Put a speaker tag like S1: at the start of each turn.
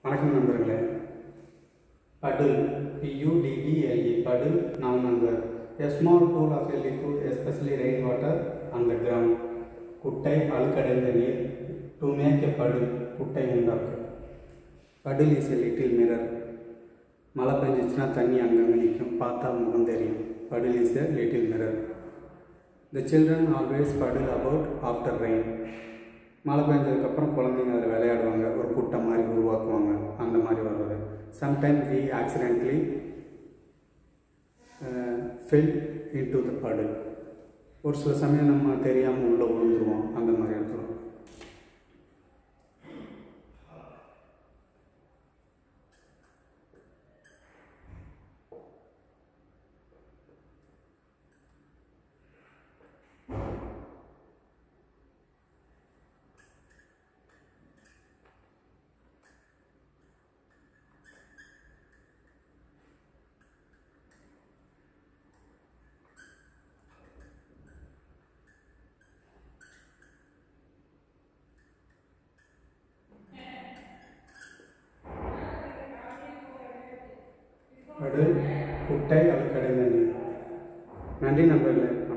S1: வணக்கம் நண்பர்களே puddle P U D D L E puddle noun number a small pool of a liquid especially rain water on the ground குட்டை அழுக்கடைந்த நீர் to make a puddle குட்டை உண்டாக்கு puddle is a little mirror மழை பெஞ்சிச்சுன்னா தண்ணி அங்கங்கே நிற்கும் பார்த்தா முகம் தெரியும் puddle is a little mirror the children always puddle about after rain மழை பெஞ்சதுக்கப்புறம் குழந்தைங்க அதில் விளையாடுவாங்க ஒரு குட்டை மாதிரி உருவாக்குவாங்க அந்த மாதிரி வர்றது sometime we accidentally fill in to the puddle ஒரு சில சமயம் நம்ம தெரியாமல் உள்ளே விழுந்துருவோம் அந்த மாதிரி இடத்துல படுல் குட்டை அழுக்கடைந்த நீர் நன்றி நண்பர்களே